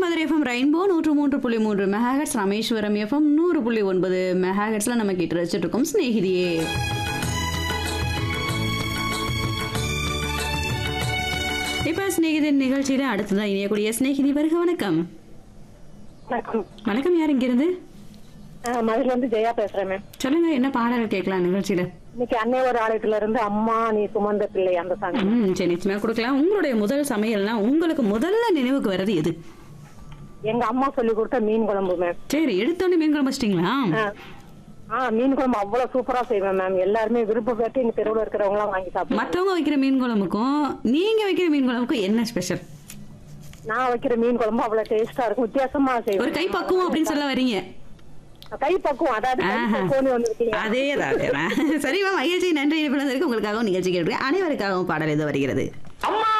Madurai FM rainbow நூற்று மூன்று புள்ளி மூன்று மெகாஹெட்ஸ் ராமேஸ்வரம் எஃப்எம் நூறு புள்ளி ஒன்பது மெகாஹெட்ஸ்ல நம்ம கேட்டு வச்சுட்டு இருக்கோம் சிநேகிதியே இப்ப சிநேகிதன் நிகழ்ச்சியில அடுத்ததான் இணையக்கூடிய சிநேகிதி வருக வணக்கம் வணக்கம் வணக்கம் யார் இங்கிருந்து ஆஹ் மதுரையில இருந்து ஜெயா பேசுறேன் மேம் சொல்லுங்க என்ன பாடல் கேட்கலாம் நிகழ்ச்சியில இன்னைக்கு அன்னை ஒரு ஆலயத்துல இருந்து அம்மா நீ சுமந்த பிள்ளை அந்த சாங் ம் சரி நிச்சயமா கொடுக்கலாம் உங்களுடைய முதல் சமையல்னா உங்களுக்கு முதல்ல நினைவுக்கு வர்றது எது எங்க அம்மா சொல்லி கொடுத்த மீன் குழம்பு மேம் சரி எடுத்தோடனே மீன் குழம்பு வச்சிட்டீங்களா ஆஹ் ஆஹ் மீன் குழம்பு அவ்வளவு சூப்பரா செய்வேன் மேம் எல்லாருமே விருப்பப்பட்டு எங்க தெருவுல இருக்கிறவங்க எல்லாம் வாங்கி சாப்பிடுவோம் மற்றவங்க வைக்கிற மீன் குழம்புக்கும் நீங்க வைக்கிற மீன் குழம்புக்கும் என்ன ஸ்பெஷல் நான் வைக்கிற மீன் குழம்பு அவ்வளவு டேஸ்டா இருக்கும் வித்தியாசமா ஒரு செய்வேன் கை பக்குவம் அப்படின்னு சொல்ல வரீங்க கை பக்குவம் அதாவது கை ஆஹா. பக்குவம்னு வந்திருக்கீங்க அதே தான் சரிமா மகிழ்ச்சி நன்றி இணைப்பில் இருக்கு உங்களுக்காகவும் நிகழ்ச்சி கேட்டு அனைவருக்காகவும் பாடல் இது வருகிறது அம்மா